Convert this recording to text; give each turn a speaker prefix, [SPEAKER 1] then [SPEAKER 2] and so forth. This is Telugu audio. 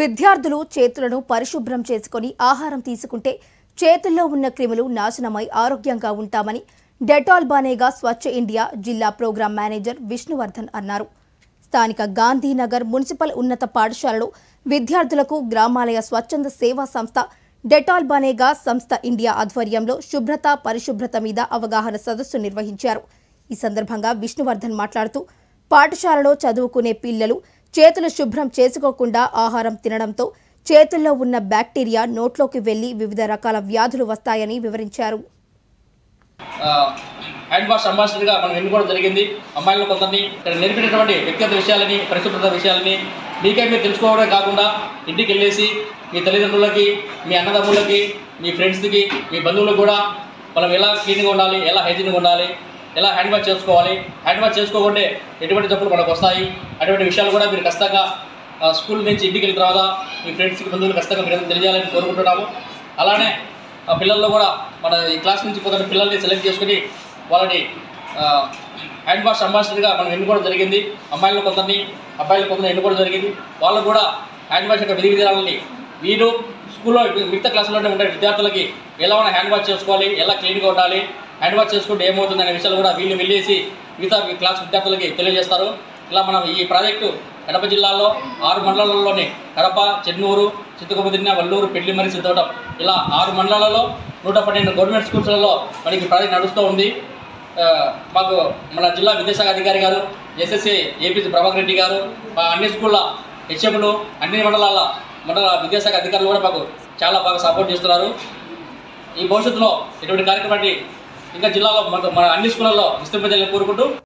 [SPEAKER 1] విద్యార్థులు చేతులను పరిశుభ్రం చేసుకొని ఆహారం తీసుకుంటే చేతుల్లో ఉన్న క్రిములు నాశనమై ఆరోగ్యంగా ఉంటామని డెటాల్ బానేగా స్వచ్ఛ ఇండియా జిల్లా ప్రోగ్రాం మేనేజర్ విష్ణువర్ధన్ అన్నారు స్థానిక గాంధీనగర్ మున్సిపల్ ఉన్నత పాఠశాలలో విద్యార్థులకు గ్రామాలయ స్వచ్ఛంద సేవా సంస్థ డెటాల్ బానేగా సంస్థ ఇండియా ఆధ్వర్యంలో శుభ్రత పరిశుభ్రత మీద అవగాహన సదస్సు నిర్వహించారు ఈ సందర్భంగా విష్ణువర్ధన్ మాట్లాడుతూ పాఠశాలలో చదువుకునే పిల్లలు చేతులు శుభ్రం చేసుకోకుండా ఆహారం తినడంతో చేతుల్లో ఉన్న బ్యాక్టీరియా నోట్లోకి వెళ్లి వివిధ రకాల వ్యాధులు వస్తాయని వివరించారు
[SPEAKER 2] ఆ, హ్యాండ్ వాష్ అంబాసిడర్గా మనం ఎన్నుకోవడం జరిగింది అమ్మాయిలను కొందరిని ఇక్కడ నేర్పినటువంటి వ్యక్తిగత విషయాలని పరిశుభ్రత విషయాలని మీకే మీరు తెలుసుకోవడమే కాకుండా ఇంటికి వెళ్ళేసి మీ తల్లిదండ్రులకి మీ అన్నదమ్ములకి మీ ఫ్రెండ్స్కి మీ బంధువులకు కూడా మనం ఎలా క్లీన్గా ఉండాలి ఎలా హైజీన్గా ఉండాలి ఎలా హ్యాండ్ వాష్ చేసుకోవాలి హ్యాండ్ వాష్ చేసుకోకుంటే ఎటువంటి జబ్బులు మనకు వస్తాయి అటువంటి విషయాలు కూడా మీరు ఖచ్చితంగా ఆ, స్కూల్ నుంచి ఇంటికి వెళ్ళిన తర్వాత మీ ఫ్రెండ్స్కి బంధువులు ఖచ్చితంగా మీరు తెలియాలని కోరుకుంటున్నాము అలానే ఆ పిల్లల్లో కూడా మన ఈ క్లాస్ నుంచి పోతున్న పిల్లల్ని సెలెక్ట్ చేసుకుని వాళ్ళని ఆ, హ్యాండ్ వాష్ అంబాసిడర్గా మనం ఎన్నుకోవడం జరిగింది అమ్మాయిలను కొందరిని అబ్బాయిలు కొందరిని ఎన్నుకోవడం జరిగింది వాళ్ళకు కూడా హ్యాండ్ వాష్ యొక్క విధి విధానాలని వీరు స్కూల్లో మిగతా క్లాసులోనే ఉండే విద్యార్థులకి ఎలా ఉన్న హ్యాండ్ వాష్ చేసుకోవాలి ఎలా క్లీన్గా ఉండాలి హ్యాండ్ వాష్ చేసుకుంటే ఏమవుతుంది అనే విషయాలు కూడా వీళ్ళు వెళ్ళేసి మిగతా క్లాస్ విద్యార్థులకి తెలియజేస్తారు ఇలా మనం ఈ ప్రాజెక్టు కడప జిల్లాలో ఆరు మండలాల్లోని కడప చెన్నూరు చిత్తకొమ్మదిన్న వల్లూరు పెళ్లిమరి సిద్ధవటం ఇలా ఆరు మండలాలలో నూట పన్నెండు గవర్నమెంట్ స్కూల్స్లలో మనకి ప్రాజెక్ట్ నడుస్తూ ఉంది ఆ, మాకు మన జిల్లా విద్యాశాఖ అధికారి గారు ఎస్ఎస్సి ఏపీసీ ప్రభాకర్ రెడ్డి గారు మా అన్ని స్కూళ్ళ హెచ్ఎంలు అన్ని మండలాల మండల విద్యాశాఖ అధికారులు కూడా మాకు చాలా బాగా సపోర్ట్ చేస్తున్నారు ఈ భవిష్యత్తులో ఇటువంటి కార్యక్రమాన్ని ఇంకా జిల్లాలో మన మన అన్ని స్కూళ్ళల్లో విస్తరింపజేయాలని కోరుకుంటూ